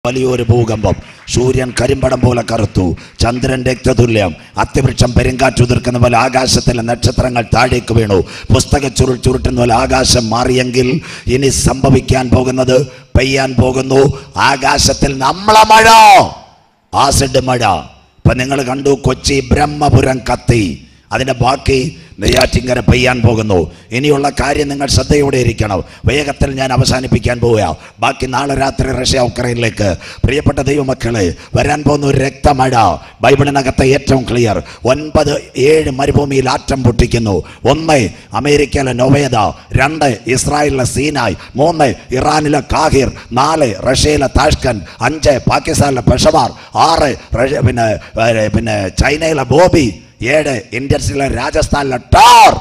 വലിയൊരു ഭൂകമ്പം സൂര്യൻ കരിമ്പടം പോലെ കറുത്തു ചന്ദ്രൻ രക്തതുല്യം അത്യവൃക്ഷം പെരുങ്കാറ്റുതിർക്കുന്ന പോലെ ആകാശത്തിലെ നക്ഷത്രങ്ങൾ താഴേക്ക് വീണു പുസ്തക ചുരുൾ ചുരുട്ടുന്ന പോലെ ആകാശം മാറിയെങ്കിൽ ഇനി സംഭവിക്കാൻ പോകുന്നത് പെയ്യാൻ പോകുന്നു ആകാശത്തിൽ നമ്മളെ മഴ ആസിഡ് മഴ ഇപ്പൊ നിങ്ങൾ കണ്ടു കൊച്ചി ബ്രഹ്മപുരം കത്തി അതിന്റെ ബാക്കി നെയ്യാറ്റിങ്കര പെയ്യാൻ പോകുന്നു ഇനിയുള്ള കാര്യം നിങ്ങൾ ശ്രദ്ധയോടെ ഇരിക്കണം വേഗത്തിൽ ഞാൻ അവസാനിപ്പിക്കാൻ പോവുക ബാക്കി നാളെ രാത്രി റഷ്യ ഉക്രൈനിലേക്ക് പ്രിയപ്പെട്ട ദൈവമക്കളെ വരാൻ പോകുന്ന ഒരു രക്തമഴ ബൈബിളിനകത്തെ ഏറ്റവും ക്ലിയർ ഒൻപത് ഏഴ് മരുഭൂമിയിൽ ആറ്റം പൊട്ടിക്കുന്നു ഒന്ന് അമേരിക്കയിലെ നൊവേദ രണ്ട് ഇസ്രായേലിലെ സീനായ് മൂന്ന് ഇറാനിലെ കാഹിർ നാല് റഷ്യയിലെ താഷ്കൻ അഞ്ച് പാകിസ്ഥാനിലെ പെഷവാർ ആറ് റഷ്യ- പിന്നെ ഏ, പിന്നെ ചൈനയിലെ ബോബി ഏഴ് ഇന്ത്യൻസിലെ രാജസ്ഥാനിലെ ടാർ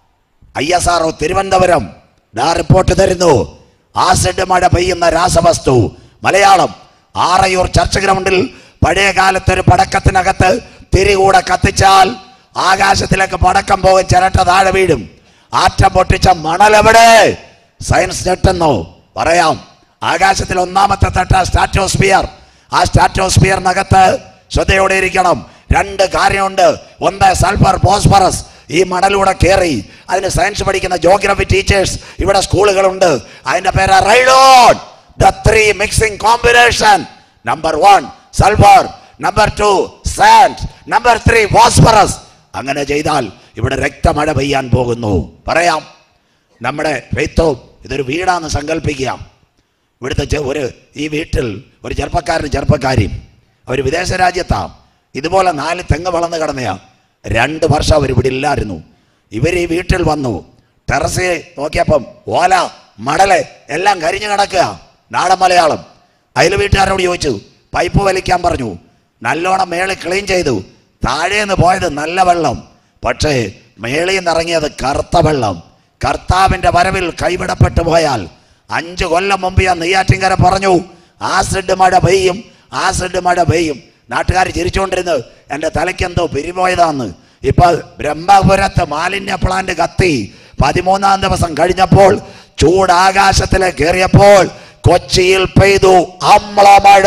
ഐ എസ് ആർ തിരുവനന്തപുരം ദാ റിപ്പോർട്ട് തരുന്നു ആസിഡ് മഴ പെയ്യുന്ന രാസവസ്തു മലയാളം ആറയൂർ ചർച്ച് ഗ്രൗണ്ടിൽ പഴയ കാലത്ത് ഒരു പടക്കത്തിനകത്ത് തിരികൂടെ കത്തിച്ചാൽ ആകാശത്തിലേക്ക് പടക്കം പോകും ചിരട്ട താഴെ വീഴും ആറ്റം പൊട്ടിച്ച മണലെവിടെ സയൻസ് ഞെട്ടുന്നു പറയാം ആകാശത്തിൽ ഒന്നാമത്തെ തട്ട സ്റ്റാറ്റോസ്ഫിയർ ആ സ്റ്റാറ്റോസ്ഫിയറിനകത്ത് ശ്രദ്ധയോടെ ഇരിക്കണം രണ്ട് കാര്യമുണ്ട് ഒന്ന് സൾഫർ ഫോസ്ഫറസ് ഈ മണലൂടെ കയറി അതിന് സയൻസ് പഠിക്കുന്ന ജോഗ്രഫി ടീച്ചേഴ്സ് ഇവിടെ സ്കൂളുകളുണ്ട് അതിന്റെ പേര് റൈഡോൺ the three mixing combination number one sulphur number two sand number three phosphorus അങ്ങനെ ചെയ്താൽ ഇവിടെ രക്തമഴ പെയ്യാൻ പോകുന്നു പറയാം നമ്മുടെ ഫെയ്ത്തോ ഇതൊരു വീടാന്ന് സങ്കല്പിക്കാം ഇവിടുത്തെ ചെ- ഒരു ഈ വീട്ടിൽ ഒരു ചെറുപ്പക്കാരനും ചെറുപ്പക്കാരിയും അവർ വിദേശ രാജ്യത്താ ഇതുപോലെ നാല് തെങ്ങ് വളർന്ന് കിടന്നയാ രണ്ട് വർഷം അവർ ഇവിടെ ഇല്ലായിരുന്നു ഇവർ ഈ വീട്ടിൽ വന്നു ടെറസ് നോക്കിയപ്പം ഓല മടല് എല്ലാം കരിഞ്ഞു കിടക്കുക നാടൻ മലയാളം അയൽ വീട്ടുകാരോട് ചോദിച്ചു പൈപ്പ് വലിക്കാൻ പറഞ്ഞു നല്ലോണം മേളി ക്ലീൻ ചെയ്തു താഴേന്ന് പോയത് നല്ല വെള്ളം പക്ഷേ മേളിൽ നിന്ന് ഇറങ്ങിയത് കറുത്ത വെള്ളം കർത്താവിന്റെ വരവിൽ കൈവിടപ്പെട്ടു പോയാൽ അഞ്ചു കൊല്ലം മുമ്പ് ഞാൻ നെയ്യാറ്റിങ്കര പറഞ്ഞു ആസിഡ് മഴ പെയ്യും ആസിഡ് മഴ പെയ്യും നാട്ടുകാർ ചിരിച്ചുകൊണ്ടിരുന്നു എൻ്റെ തലയ്ക്കെന്തോ പിരിപോയതാന്ന് ഇപ്പൊ ബ്രഹ്മപുരത്ത് മാലിന്യ പ്ലാന്റ് കത്തി പതിമൂന്നാം ദിവസം കഴിഞ്ഞപ്പോൾ ചൂട് ആകാശത്തിലേക്ക് കയറിയപ്പോൾ കൊച്ചിയിൽ പെയ്തു അമ്ലമഴ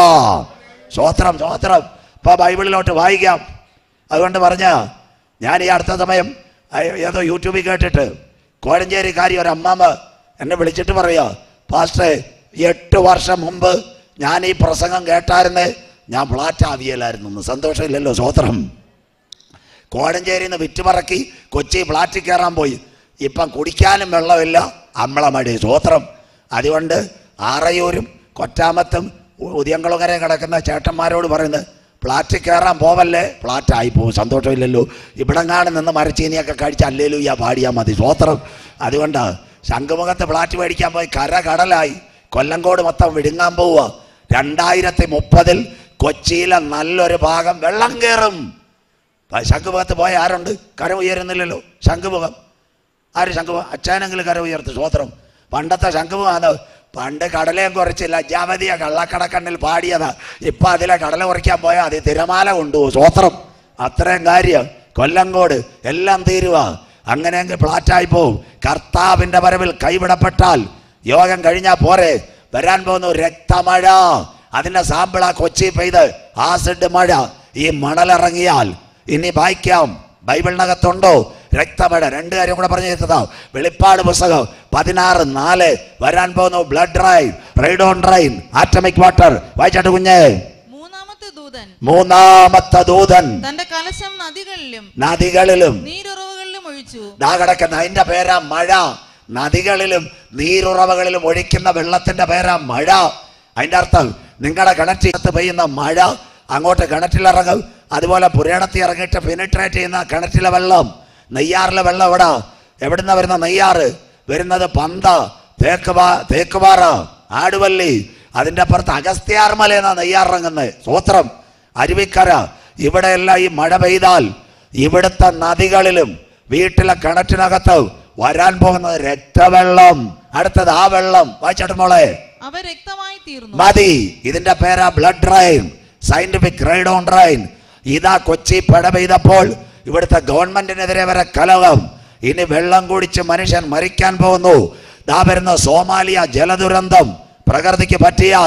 സ്വോത്രം സ്വോത്രം ഇപ്പൊ ബൈബിളിലോട്ട് വായിക്കാം അതുകൊണ്ട് പറഞ്ഞ ഞാൻ ഈ അടുത്ത സമയം അയ്യോ, ഏതോ യൂട്യൂബിൽ കേട്ടിട്ട് കോഴഞ്ചേരിക്കാരി ഒരു അമ്മാമ്മ എന്നെ വിളിച്ചിട്ട് പറയാ പാസ്റ്റേ എട്ട് വർഷം മുമ്പ് ഞാൻ ഈ പ്രസംഗം കേട്ടായിരുന്നേ ഞാൻ ഫ്ലാറ്റ് ആവിയലായിരുന്നു സന്തോഷമില്ലല്ലോ സ്വോത്രം കോടഞ്ചേരിയിൽ നിന്ന് വിറ്റുപറക്കി കൊച്ചി ഫ്ലാറ്റിൽ കയറാൻ പോയി ഇപ്പം കുടിക്കാനും വെള്ളമില്ല അമ്മളമടി സ്വോത്രം അതുകൊണ്ട് ആറയൂരും കൊറ്റാമത്തും ഉദിയങ്കുളങ്ങരയും കിടക്കുന്ന ചേട്ടന്മാരോട് പറയുന്നത് ഫ്ലാറ്റിൽ കയറാൻ പോവല്ലേ ഫ്ലാറ്റായി പോകും സന്തോഷമില്ലല്ലോ ഇവിടെങ്ങാണ് നിന്ന് മരച്ചീനിയൊക്കെ കഴിച്ച് അല്ലേലും ഈ പാടിയാൽ മതി സ്വോത്രം അതുകൊണ്ട് ശംഖുമുഖത്ത് ഫ്ലാറ്റ് മേടിക്കാൻ പോയി കര കടലായി കൊല്ലങ്കോട് മൊത്തം വിടുങ്ങാൻ പോവുക രണ്ടായിരത്തി മുപ്പതിൽ കൊച്ചിയിലെ നല്ലൊരു ഭാഗം വെള്ളം കയറും ആ ശംഖുമുഖത്ത് പോയ ആരുണ്ട് കര ഉയരുന്നില്ലല്ലോ ശംഖുമുഖം ആര് ശംഖുമുഖം അച്ഛനെങ്കിലും കര ഉയർത്ത് സ്വോത്രം പണ്ടത്തെ ശംഖുമുഖമാണ് പണ്ട് കടലയും കുറച്ച് ലജ്ജാവതിയ കള്ളക്കടക്കണ്ണിൽ പാടിയതാ ഇപ്പൊ അതിലെ കടല കുറയ്ക്കാൻ പോയാൽ അത് തിരമാല കൊണ്ടുപോകും സ്വോത്രം അത്രയും കാര്യം കൊല്ലങ്കോട് എല്ലാം തീരുവ അങ്ങനെയെങ്കിൽ ഫ്ലാറ്റായി പോവും കർത്താവിന്റെ വരവിൽ കൈവിടപ്പെട്ടാൽ യോഗം കഴിഞ്ഞാൽ പോരെ വരാൻ പോകുന്നു രക്തമഴ അതിന്റെ സാമ്പിള കൊച്ചി പെയ്ത് ആസിഡ് മഴ ഈ മണലിറങ്ങിയാൽ ഇനി വായിക്കാം ബൈബിളിനകത്തുണ്ടോ രക്തമഴ രണ്ട് കാര്യം കൂടെ പറഞ്ഞു തരുന്നതാ വെളിപ്പാട് പുസ്തകം പതിനാറ് നാല് വരാൻ പോകുന്നു ബ്ലഡ് റൈൻ റൈഡോൺ റൈൻ ആറ്റമിക് വാട്ടർ വായിച്ചാട്ട് കുഞ്ഞേ മൂന്നാമത്തെ ദൂതൻ മൂന്നാമത്തെ ദൂതൻ തന്റെ കലശം നദികളിലും നദികളിലും നീരുറവുകളിലും ഒഴിച്ചു ദാ കിടക്കുന്ന അതിന്റെ പേരാ മഴ നദികളിലും നീരുറവകളിലും ഒഴിക്കുന്ന വെള്ളത്തിന്റെ പേരാ മഴ അതിന്റെ അർത്ഥം നിങ്ങളുടെ കിണറ്റിനകത്ത് പെയ്യുന്ന മഴ അങ്ങോട്ട് കിണറ്റിലിറങ്ങും അതുപോലെ പുരേണത്തിൽ ഇറങ്ങിയിട്ട് ഫിനിട്രേറ്റ് ചെയ്യുന്ന കിണറ്റിലെ വെള്ളം നെയ്യാറിലെ വെള്ളം എവിടാ എവിടുന്ന വരുന്ന നെയ്യാറ് വരുന്നത് പന്ത തേക്കുപാ തേക്കുപാറ ആടുവല്ലി അതിന്റെ അപ്പുറത്ത് അഗസ്ത്യാർമലയെന്നാ നെയ്യാറിറങ്ങുന്നത് സൂത്രം അരുവിക്കര ഇവിടെയെല്ലാം ഈ മഴ പെയ്താൽ ഇവിടുത്തെ നദികളിലും വീട്ടിലെ കിണറ്റിനകത്ത് വരാൻ പോകുന്നത് രക്തവെള്ളം അടുത്തത് ആ വെള്ളം വായിച്ചോട്ട് മോളെ അവ രക്തമായി തീർന്നു മതി ഇതിന്റെ പേരാ ബ്ലഡ് റൈൻ സയന്റിഫിക് റൈഡോൺ റൈൻ ഇതാ കൊച്ചി പട പെയ്തപ്പോൾ ഇവിടുത്തെ ഗവൺമെന്റിനെതിരെ വരെ കലകം ഇനി വെള്ളം കുടിച്ച് മനുഷ്യൻ മരിക്കാൻ പോകുന്നു ദാ വരുന്ന സോമാലിയ ജലദുരന്തം പ്രകൃതിക്ക് പറ്റിയാൽ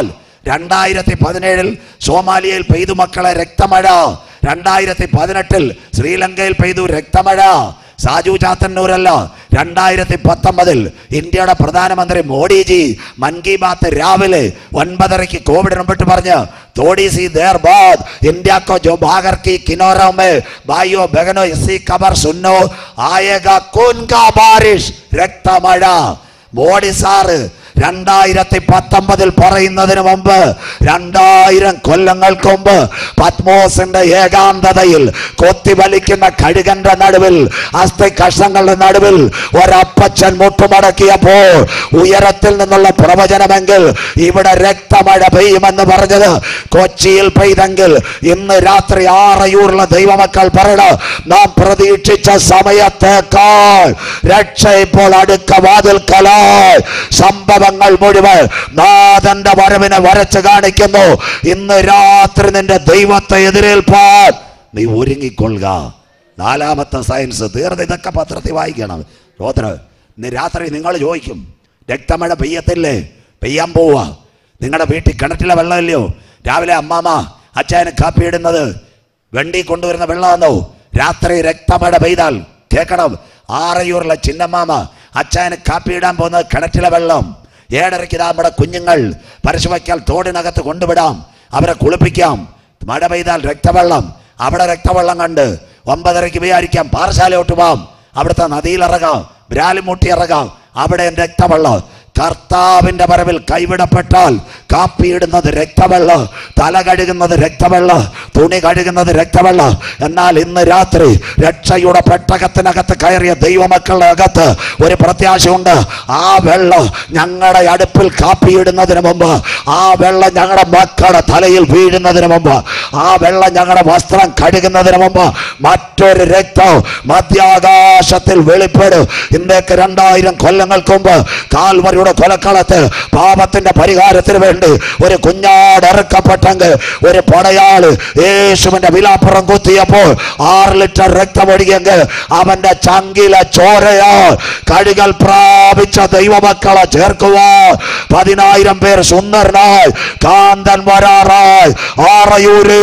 രണ്ടായിരത്തി പതിനേഴിൽ സോമാലിയയിൽ പെയ്തു മക്കളെ രക്തമഴ രണ്ടായിരത്തി പതിനെട്ടിൽ ശ്രീലങ്കയിൽ പെയ്തു രക്തമഴ സാജു ചാത്തന്നൂരല്ല രണ്ടായിരത്തി പത്തൊമ്പതിൽ ഇന്ത്യയുടെ പ്രധാനമന്ത്രി മോഡിജി മൻ കി ബാത്ത് രാവിലെ ഒൻപതരയ്ക്ക് കോവിഡ് മുമ്പിട്ട് പറഞ്ഞ് തോടി സി ദേർ ബാദ് ഇന്ത്യ को जो भागर की किनारों में भाइयों बहनों इसी खबर सुनो आएगा खून का बारिश രക്തമഴ മോഡി സാറ് രണ്ടായിരത്തി പത്തൊമ്പതിൽ പറയുന്നതിന് മുമ്പ് രണ്ടായിരം കൊല്ലങ്ങൾക്ക് മുമ്പ് പത്മോസിന്റെ ഏകാന്തതയിൽ കൊത്തിവലിക്കുന്ന കഴുകന്റെ നടുവിൽ അസ്ഥി കഷ്ണങ്ങളുടെ നടുവിൽ ഒരപ്പച്ചൻ മുട്ടുമടക്കിയപ്പോൾ ഉയരത്തിൽ നിന്നുള്ള പ്രവചനമെങ്കിൽ ഇവിടെ രക്തമഴ പെയ്യുമെന്ന് പറഞ്ഞത് കൊച്ചിയിൽ പെയ്തെങ്കിൽ ഇന്ന് രാത്രി ആറയൂറുള്ള ദൈവമക്കൾ പറയണം നാം പ്രതീക്ഷിച്ച സമയത്തേക്കാൾ രക്ഷ ഇപ്പോൾ അടുക്ക വാതിൽക്കലായി സംഭവങ്ങൾ മുഴുവൻ നാഥന്റെ വരവിനെ വരച്ച് കാണിക്കുന്നു ഇന്ന് രാത്രി നിന്റെ ദൈവത്തെ എതിരേൽപ്പാൻ നീ ഒരുങ്ങിക്കൊള്ളുക നാലാമത്തെ സയൻസ് തീർന്ന് ഇതൊക്കെ പത്രത്തിൽ വായിക്കണം റോത്ര ഇന്ന് രാത്രി നിങ്ങൾ ചോദിക്കും രക്തമഴ പെയ്യത്തില്ലേ പെയ്യാൻ പോവാ നിങ്ങളുടെ വീട്ടിൽ കിണറ്റിലെ വെള്ളമില്ലയോ രാവിലെ അമ്മാമ അച്ചായന് കാപ്പി ഇടുന്നത് വെണ്ടി കൊണ്ടുവരുന്ന വെള്ളമാണോ രാത്രി രക്തമഴ പെയ്താൽ കേൾക്കണം ആറയൂറിലെ ചിന്നമ്മാമ അച്ചായന് കാപ്പി ഇടാൻ പോകുന്നത് കിണറ്റിലെ വെള്ളം ഏഴരയ്ക്ക് ഇതാ നമ്മുടെ കുഞ്ഞുങ്ങൾ പരശുവയ്ക്കാൽ തോടിനകത്ത് കൊണ്ടുവിടാം അവരെ കുളിപ്പിക്കാം മഴ പെയ്താൽ രക്തവെള്ളം അവിടെ രക്തവെള്ളം കണ്ട് ഒമ്പതരയ്ക്ക് വിചാരിക്കാം പാറശാലയോട്ട് പോവാം അവിടുത്തെ നദിയിലിറങ്ങാം ബ്രാലിമുട്ടി ഇറങ്ങാം അവിടെ രക്തവെള്ളം കർത്താവിന്റെ വരവിൽ കൈവിടപ്പെട്ടാൽ കാപ്പിയിടുന്നത് രക്തവെള്ളം തല കഴുകുന്നത് രക്തവെള്ളം തുണി കഴുകുന്നത് രക്തവെള്ളം എന്നാൽ ഇന്ന് രാത്രി രക്ഷയുടെ പെട്ടകത്തിനകത്ത് കയറിയ ദൈവമക്കളുടെ അകത്ത് ഒരു പ്രത്യാശയുണ്ട് ആ വെള്ളം ഞങ്ങളുടെ അടുപ്പിൽ കാപ്പിയിടുന്നതിന് മുമ്പ് ആ വെള്ളം ഞങ്ങളുടെ മക്കളുടെ തലയിൽ വീഴുന്നതിന് മുമ്പ് ആ വെള്ളം ഞങ്ങളുടെ വസ്ത്രം കഴുകുന്നതിന് മുമ്പ് മറ്റൊരു രക്തം മധ്യാകാശത്തിൽ വെളിപ്പെടും ഇന്നേക്ക് രണ്ടായിരം കൊല്ലങ്ങൾക്ക് മുമ്പ് കാൽവരിയുടെ കൊലക്കളത്ത് പാപത്തിന്റെ പരിഹാരത്തിന് വേണ്ടി ഒരു കുഞ്ഞാട് ഇറക്കപ്പെട്ടെങ്കിൽ ഒരു പടയാള് യേശുവിന്റെ വിലാപ്പുറം കുത്തിയപ്പോൾ ആറ് ലിറ്റർ രക്തം ഒഴുകിയെങ്കിൽ അവന്റെ ചങ്കിലെ ചോരയാ കഴുകൽ പ്രാപിച്ച ദൈവമക്കളെ ചേർക്കുവാൻ പതിനായിരം പേർ സുന്ദരനായി കാന്തൻ വരാറായി ആറയൂര്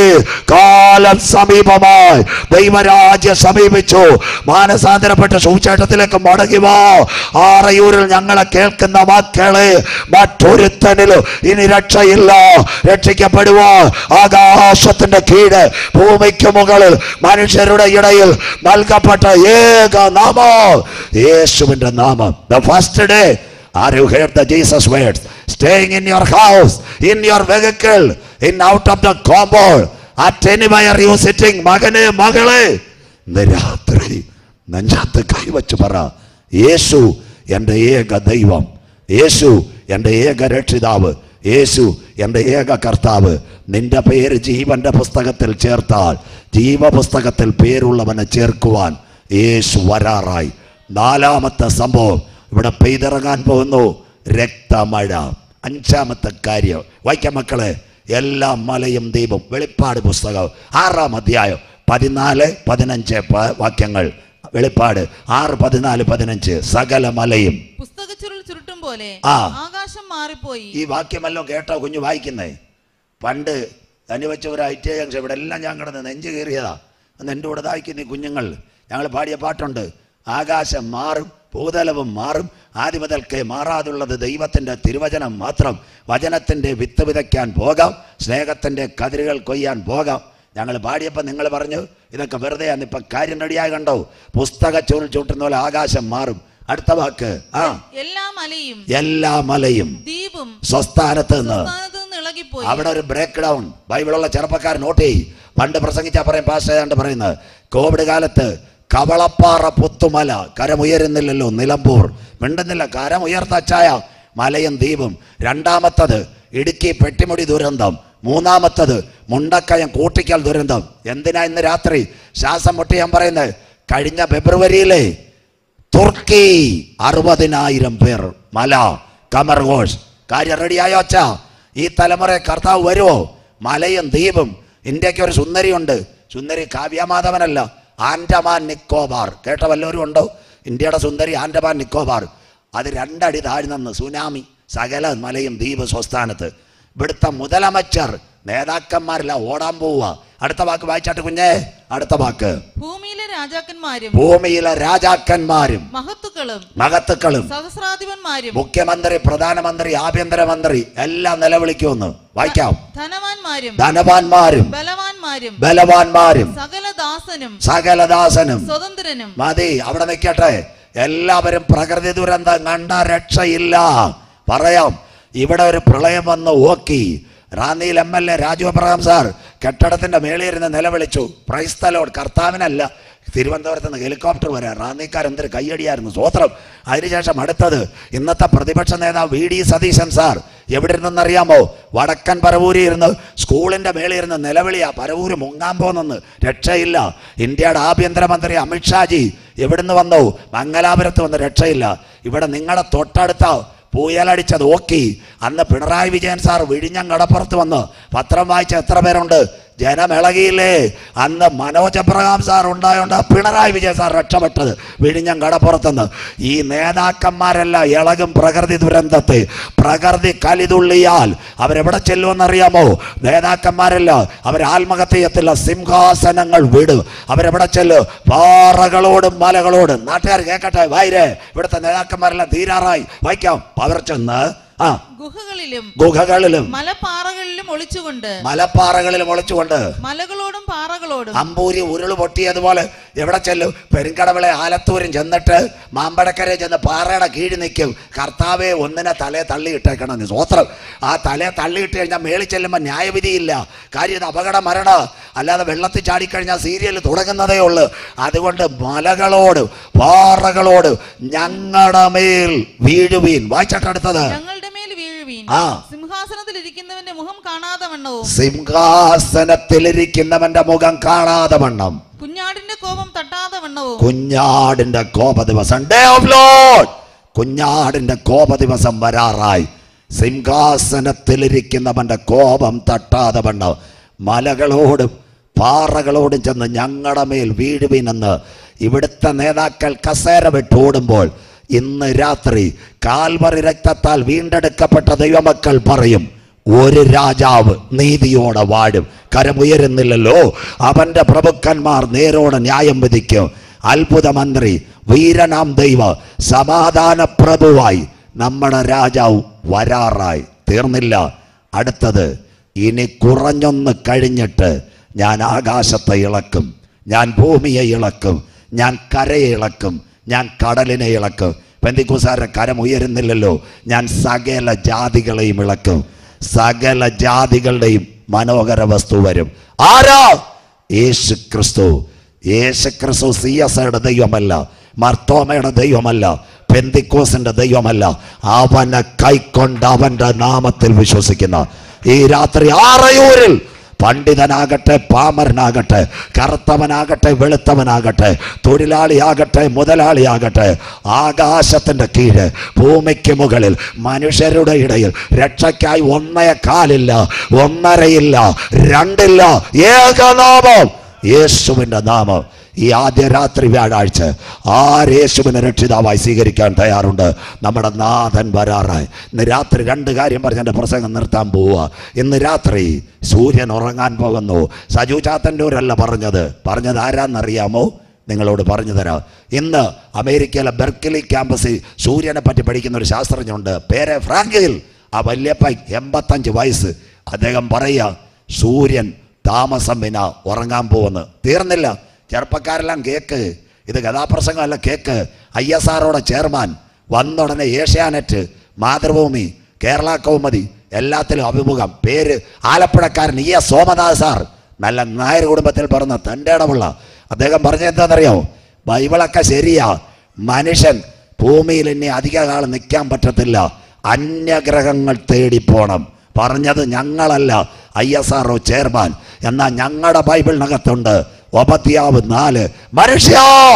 കാലം സമീപമായി ദൈവരാജ്യം സമീപിച്ചു മാനസാന്തരപ്പെട്ട സുവിശേഷത്തിലേക്ക് മടങ്ങി വാ ആറയൂരിൽ ഞങ്ങളെ കേൾക്കുന്ന മക്കളെ മറ്റൊരുത്തനിലും ഇനി രക്ഷയില്ല രക്ഷിക്കപ്പെടുവാ ആകാശത്തിന്റെ കീഴ് ഭൂമിക്ക് മുകളിൽ മനുഷ്യരുടെ ഇടയിൽ നൽകപ്പെട്ട ഏക നാമം യേശുവിന്റെ നാമം the first day Are you heard the Jesus words? Staying in your house, in your vehicle, in out of the compound, at anywhere you sitting, മകനെ മകളെ ഇന്ന് രാത്രി നെഞ്ചാത്ത് കൈവച്ച് പറ യേശു എൻ്റെ ഏക ദൈവം യേശു എൻ്റെ ഏക രക്ഷിതാവ് യേശു എൻ്റെ ഏക കർത്താവ് നിന്റെ പേര് ജീവന്റെ പുസ്തകത്തിൽ ചേർത്താൽ ജീവപുസ്തകത്തിൽ പേരുള്ളവനെ ചേർക്കുവാൻ യേശു വരാറായി നാലാമത്തെ സംഭവം ഇവിടെ പെയ്തിറങ്ങാൻ പോകുന്നു രക്തമഴ അഞ്ചാമത്തെ കാര്യം വായിക്കാം മക്കളെ എല്ലാ മലയും ദീപം വെളിപ്പാട് പുസ്തകം ആറാം അധ്യായം പതിനാല് പതിനഞ്ച് പ- വാക്യങ്ങൾ വെളിപ്പാട് ആറ് പതിനാല് പതിനഞ്ച് സകല മലയും പുസ്തക ചുരുൾ ചുരുട്ടും പോലെ ആ. ആകാശം മാറിപ്പോയി ഈ വാക്യമല്ലോ കേട്ടോ കുഞ്ഞു വായിക്കുന്നേ പണ്ട് അനുവച്ച ഒരു ഐ ടി ഐ ജംഗ്ഷൻ ഇവിടെ എല്ലാം ഞാൻ കിടന്ന് നെഞ്ച് കയറിയതാ അന്ന് എൻ്റെ കൂടെ വായിക്കുന്ന ഈ കുഞ്ഞുങ്ങൾ ഞങ്ങൾ പാടിയ പാട്ടുണ്ട് ആകാശം മാറും ഭൂതലവും മാറും ആദ്യ മുതൽക്കേ മാറാതുള്ളത് ദൈവത്തിൻ്റെ തിരുവചനം മാത്രം വചനത്തിൻ്റെ വിത്ത് വിതയ്ക്കാൻ പോകാം സ്നേഹത്തിൻ്റെ കതിരുകൾ കൊയ്യാൻ പോകാം ഞങ്ങൾ പാടിയപ്പോൾ നിങ്ങൾ പറഞ്ഞു ഇതൊക്കെ വെറുതെ ഇപ്പം കാര്യം റെഡിയായി കണ്ടോ പുസ്തക ചുരുൾ ചൂട്ടുന്ന പോലെ ആകാശം മാറും അടുത്ത വാക്ക് ആ എല്ലാ മലയും എല്ലാ മലയും ദ്വീപും സ്വസ്ഥാനത്ത് നിന്ന് സ്ഥാനത്ത് നിന്ന് ഇളകിപ്പോയി അവിടെ ഒരു ബ്രേക്ക് ഡൗൺ ബൈബിളുള്ള ചെറുപ്പക്കാർ നോട്ട് ചെയ്യും പണ്ട് പ്രസംഗിച്ചാ പറയും പാസ് ഏതാണ്ട് പറയുന്നത് കോവിഡ് കാലത്ത് കവളപ്പാറ പുത്തുമല കരമുയരുന്നില്ലല്ലോ നിലമ്പൂർ മിണ്ടുന്നില്ല കരമുയർത്തച്ചായ മലയും ദ്വീപും രണ്ടാമത്തത് ഇടുക്കി പെട്ടിമുടി ദുരന്തം മൂന്നാമത്തത് മുണ്ടക്കയം കൂട്ടിക്കൽ ദുരന്തം എന്തിനാ ഇന്ന് രാത്രി ശ്വാസം മുട്ടി ഞാൻ പറയുന്നത് കഴിഞ്ഞ ഫെബ്രുവരിയിലെ തുർക്കി അറുപതിനായിരം പേർ മല കമർ ഘോഷ് കാര്യം റെഡിയായോ അച്ഛാ ഈ തലമുറ കർത്താവ് വരുമോ മലയും ദ്വീപും ഇന്ത്യക്ക് ഒരു സുന്ദരിയുണ്ട് സുന്ദരി കാവ്യമാധവനല്ല ആൻഡമാൻ നിക്കോബാർ കേട്ട വല്ലവരും ഉണ്ടോ ഇന്ത്യയുടെ സുന്ദരി ആൻഡമാൻ നിക്കോബാർ അത് രണ്ടടി താഴ്ന്നെന്ന് സുനാമി സകല മലയും ദ്വീപ് സ്വസ്ഥാനത്ത് ഇവിടുത്തെ മുതലമച്ചർ നേതാക്കന്മാരില്ല ഓടാൻ പോവുക അടുത്ത വാക്ക് വായിച്ചാട്ട് കുഞ്ഞേ അടുത്ത വാക്ക് ഭൂമിയിലെ രാജാക്കന്മാരും ഭൂമിയിലെ രാജാക്കന്മാരും മഹത്തുക്കളും മഹത്തുക്കളും സഹസ്രാധിപന്മാരും മുഖ്യമന്ത്രി പ്രധാനമന്ത്രി ആഭ്യന്തരമന്ത്രി എല്ലാം നിലവിളിക്കുമെന്ന് വായിക്കാം ധനവാന്മാരും ധനവാന്മാരും ബലവാന്മാരും ബലവാന്മാരും സകല ദാസനും സകലദാസനും സ്വതന്ത്രനും മതി അവിടെ നിൽക്കട്ടെ എല്ലാവരും പ്രകൃതി ദുരന്തം കണ്ട രക്ഷയില്ല പറയാം ഇവിടെ ഒരു പ്രളയം വന്ന് ഓക്കി റാന്നിയിൽ M L A Raju Abraham sir കെട്ടിടത്തിന്റെ മേളിൽ ഇരുന്ന് നിലവിളിച്ചു പ്രൈസ്തലോട് കർത്താവിനല്ല തിരുവനന്തപുരത്ത് നിന്ന് ഹെലികോപ്റ്റർ വരാൻ റാന്നിക്കാർ എന്തൊരു കയ്യടിയായിരുന്നു സ്വോത്രം അതിനുശേഷം അടുത്തത് ഇന്നത്തെ പ്രതിപക്ഷ നേതാവ് വി ഡി സതീശൻ സാർ എവിടെ ഇരുന്നെന്നറിയാമോ വടക്കൻ പരവൂരി ഇരുന്ന് സ്കൂളിന്റെ മേളിൽ ഇരുന്ന് നിലവിളിയാ പരവൂര് മുങ്ങാൻ പോന്നെന്ന് രക്ഷയില്ല ഇന്ത്യയുടെ ആഭ്യന്തരമന്ത്രി അമിത്ഷാജി എവിടുന്ന് വന്നു മംഗലാപുരത്ത് വന്ന് രക്ഷയില്ല ഇവിടെ നിങ്ങളുടെ തൊട്ടടുത്ത പൂയലടിച്ചത് ഓക്കി അന്ന് പിണറായി വിജയൻ സാർ വിഴിഞ്ഞം കടപ്പുറത്ത് വന്ന് പത്രം വായിച്ച എത്ര പേരുണ്ട് ജനം ഇളകിയില്ലേ അന്ന് മനോജ് അബ്രഹാം സാർ ഉണ്ടായോണ്ട് പിണറായി വിജയൻ സാർ രക്ഷപ്പെട്ടത് വിഴിഞ്ഞം കടപ്പുറത്തുനിന്ന് ഈ നേതാക്കന്മാരെല്ലാം ഇളകും പ്രകൃതി ദുരന്തത്തെ പ്രകൃതി കലിതുള്ളിയാൽ അവരെവിടെ ചെല്ലുമെന്നറിയാമോ നേതാക്കന്മാരെല്ലാം അവർ ആത്മഹത്യ ചെയ്യത്തില്ല സിംഹാസനങ്ങൾ വിടും അവരെവിടെ ചെല്ലു പാറകളോടും മലകളോടും നാട്ടുകാർ കേൾക്കട്ടെ വായിരേ ഇവിടുത്തെ നേതാക്കന്മാരെല്ലാം തീരാറായി വായിക്കാം അവർ ചെന്ന് ആ ഗുഹകളിലും ഗുഹകളിലും മലപ്പാറകളിലും ഒളിച്ചുകൊണ്ട് മലപ്പാറകളിലും ഒളിച്ചുകൊണ്ട് മലകളോടും പാറകളോടും അമ്പൂരി ഉരുള് പൊട്ടിയതുപോലെ എവിടെ ചെല്ലും പെരുങ്കടവിളെ ആലത്തൂരും ചെന്നിട്ട് മാമ്പഴക്കരെ ചെന്ന് പാറയുടെ കീഴ് നിൽക്കും കർത്താവെ ഒന്നിനെ തലേ തള്ളിയിട്ടേക്കണം നീ സ്വോത്രം ആ തലേ തള്ളിയിട്ട് കഴിഞ്ഞാൽ മേളിൽ ചെല്ലുമ്പോൾ ന്യായവിധിയില്ല കാര്യം ഇത് അപകട മരണ അല്ലാതെ വെള്ളത്തിൽ ചാടിക്കഴിഞ്ഞാൽ സീരിയൽ തുടങ്ങുന്നതേ ഉള്ളൂ അതുകൊണ്ട് മലകളോട് പാറകളോട് ഞങ്ങളുടെ മേൽ വീഴുവീൻ വായിച്ചിട്ടടുത്തത് ഞങ്ങളുടെ മേൽ വീഴുവീൻ ആ. സിംഹാസനത്തിൽ ഇരിക്കുന്നവന്റെ മുഖം കാണാതെ വണ്ണവും സിംഹാസനത്തിലിരിക്കുന്നവന്റെ മുഖം കാണാതെ വണ്ണം കുഞ്ഞാടിന്റെ കോപം തട്ടാതെ വണ്ണവും കുഞ്ഞാടിന്റെ കോപ ദിവസം ഡേ ഓഫ് ലോഡ് കുഞ്ഞാടിന്റെ കോപ ദിവസം വരാറായി സിംഹാസനത്തിലിരിക്കുന്നവന്റെ കോപം തട്ടാതെ വണ്ണം മലകളോടും പാറകളോടും ചെന്ന് ഞങ്ങളുടെ മേൽ വീഴുവിനെന്ന് ഇവിടുത്തെ നേതാക്കൾ കസേര വിട്ടോടുമ്പോൾ ഇന്ന് രാത്രി കാൽവറി രക്തത്താൽ വീണ്ടെടുക്കപ്പെട്ട ദൈവമക്കൾ പറയും ഒരു രാജാവ് നീതിയോടെ വാഴും കരമുയരുന്നില്ലല്ലോ അവന്റെ പ്രഭുക്കന്മാർ നേരോടെ ന്യായം വിധിക്കും അത്ഭുത മന്ത്രി വീരനാം ദൈവ സമാധാന പ്രഭുവായി നമ്മുടെ രാജാവ് വരാറായി തീർന്നില്ല അടുത്തത് ഇനി കുറഞ്ഞൊന്ന് കഴിഞ്ഞിട്ട് ഞാൻ ആകാശത്തെ ഇളക്കും ഞാൻ ഭൂമിയെ ഇളക്കും ഞാൻ കരയെ ഇളക്കും ഞാൻ കടലിനെ ഇളക്കും പെന്തിക്കുസാരുടെ കരം ഉയരുന്നില്ലല്ലോ ഞാൻ സകല ജാതികളെയും ഇളക്കും സകല ജാതികളുടെയും മനോഹര വസ്തു വരും ആരാ യേശു ക്രിസ്തു യേശു ക്രിസ്തു സി എസ് ഐയുടെ ദൈവമല്ല മർത്തോമയുടെ ദൈവമല്ല പെന്തിക്കോസിന്റെ ദൈവമല്ല അവനെ കൈക്കൊണ്ട് അവന്റെ നാമത്തിൽ വിശ്വസിക്കുന്ന ഈ രാത്രി ആറയൂരിൽ പണ്ഡിതനാകട്ടെ പാമരനാകട്ടെ കറുത്തവനാകട്ടെ വെളുത്തവനാകട്ടെ തൊഴിലാളിയാകട്ടെ മുതലാളിയാകട്ടെ ആകാശത്തിന്റെ കീഴ് ഭൂമിക്ക് മുകളിൽ മനുഷ്യരുടെ ഇടയിൽ രക്ഷയ്ക്കായി ഒന്നേ കാലില്ല ഒന്നരയില്ല രണ്ടില്ല ഏകനാമം യേശുവിന്റെ നാമം ഈ ആദ്യ രാത്രി വ്യാഴാഴ്ച ആര് യേശുവിനെ രക്ഷിതാവായി സ്വീകരിക്കാൻ തയ്യാറുണ്ട് നമ്മുടെ നാഥൻ വരാറായി ഇന്ന് രാത്രി രണ്ട് കാര്യം പറഞ്ഞ് എൻ്റെ പ്രസംഗം നിർത്താൻ പോവുക ഇന്ന് രാത്രി സൂര്യൻ ഉറങ്ങാൻ പോകുന്നു സജു ചാത്തൻ്റെവരല്ല പറഞ്ഞത് പറഞ്ഞത് ആരാന്നറിയാമോ നിങ്ങളോട് പറഞ്ഞു തരാം ഇന്ന് അമേരിക്കയിലെ ബെർക്കലി ക്യാമ്പസിൽ സൂര്യനെ പറ്റി പഠിക്കുന്ന ഒരു ശാസ്ത്രജ്ഞനുണ്ട് പേര് ഫ്രാങ്കിൽ ആ വല്യപ്പ എൺപത്തഞ്ച് വയസ്സ് അദ്ദേഹം പറയുക സൂര്യൻ താമസം വിന ഉറങ്ങാൻ പോകുന്നു തീർന്നില്ല ചെറുപ്പക്കാരെല്ലാം കേക്ക് ഇത് കഥാപ്രസംഗമല്ല കേക്ക് ഐ എസ് ആറോടെ ചെയർമാൻ വന്നുടനെ ഏഷ്യാനെറ്റ് മാതൃഭൂമി കേരള കൗമുദി എല്ലാത്തിലും അഭിമുഖം പേര് ആലപ്പുഴക്കാരൻ ഇ എസ് സോമദാസ് സാർ നല്ല നായർ കുടുംബത്തിൽ പറഞ്ഞ തൻ്റെ ഇടമുള്ള അദ്ദേഹം പറഞ്ഞ എന്താണെന്നറിയോ ബൈബിളൊക്കെ ശരിയാ മനുഷ്യൻ ഭൂമിയിൽ ഇനി അധിക കാലം നിൽക്കാൻ പറ്റത്തില്ല അന്യഗ്രഹങ്ങൾ തേടി പോണം പറഞ്ഞത് ഞങ്ങളല്ല I S R O chairman എന്നാൽ ഞങ്ങളുടെ ബൈബിളിനകത്തുണ്ട് ഒപത്തിയാവ് നാല് മനുഷ്യ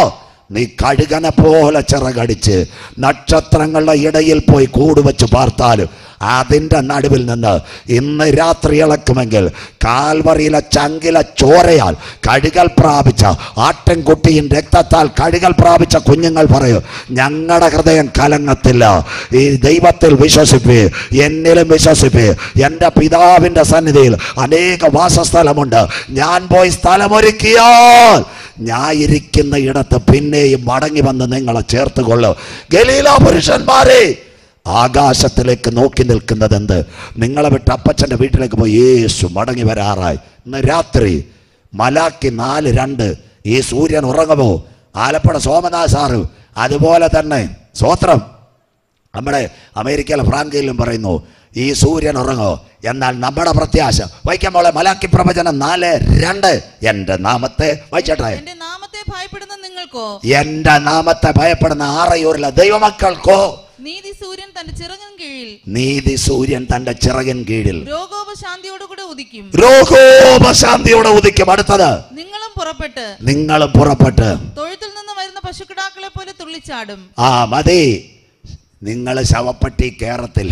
നീ കഴുകനെ പോലെ ചിറകടിച്ച് നക്ഷത്രങ്ങളുടെ ഇടയിൽ പോയി കൂടുവച്ച് പാർത്താലും അതിൻ്റെ നടുവിൽ നിന്ന് ഇന്ന് രാത്രി ഇളക്കുമെങ്കിൽ കാൽവറിയിലെ ചങ്കിലെ ചോരയാൽ കഴുകൽ പ്രാപിച്ച ആട്ടിൻകുട്ടിയും രക്തത്താൽ കഴുകൽ പ്രാപിച്ച കുഞ്ഞുങ്ങൾ പറയും ഞങ്ങളുടെ ഹൃദയം കലങ്ങത്തില്ല ഈ ദൈവത്തിൽ വിശ്വസിപ്പേ എന്നിലും വിശ്വസിപ്പേ എൻ്റെ പിതാവിൻ്റെ സന്നിധിയിൽ അനേക വാസസ്ഥലമുണ്ട് ഞാൻ പോയി സ്ഥലമൊരുക്കിയാൽ ഞാൻ ഇരിക്കുന്ന ഇടത്ത് പിന്നെയും മടങ്ങി വന്ന് നിങ്ങളെ ചേർത്ത് കൊള്ളും ഗലീല പുരുഷന്മാരെ ആകാശത്തിലേക്ക് നോക്കി നിൽക്കുന്നത് എന്ത് നിങ്ങളെ വിട്ട് അപ്പച്ചൻ്റെ വീട്ടിലേക്ക് പോയി യേശു മടങ്ങി വരാറായി ഇന്ന് രാത്രി മലാക്കി നാല് രണ്ട് ഈ സൂര്യൻ ഉറങ്ങുമോ ആലപ്പുഴ സോമനാഥ് സാറ് അതുപോലെ തന്നെ സ്വോത്രം നമ്മുടെ അമേരിക്കയിലെ ഫ്രാങ്കയിലും പറയുന്നു ഈ സൂര്യൻ ഉറങ്ങോ എന്നാൽ നമ്മുടെ പ്രത്യാശ വൈക്കം മോളെ മലാക്കി പ്രവചനം നാല് രണ്ട് എൻ്റെ നാമത്തെ വായിച്ചട്ടെ എന്റെ നാമത്തെ ഭയപ്പെടുന്ന നിങ്ങൾക്കോ എൻ്റെ നാമത്തെ ഭയപ്പെടുന്ന ആറയൂരിലെ ദൈവമക്കൾക്കോ നീതി സൂര്യൻ തന്റെ ചിറകിൻ കീഴിൽ നീതി സൂര്യൻ തന്റെ ചിറകിൻ കീഴിൽ രോഗോപശാന്തിയോടുകൂടെ ഉദിക്കും രോഗോപശാന്തിയോടെ ഉദിക്കും അടുത്തത് നിങ്ങളും പുറപ്പെട്ട് നിങ്ങൾ പുറപ്പെട്ട് തൊഴുത്തിൽ നിന്ന് വരുന്ന പശുക്കിടാക്കളെ പോലെ തുള്ളിച്ചാടും ആ മതി നിങ്ങൾ ശവപ്പെട്ടി കയറത്തില്ല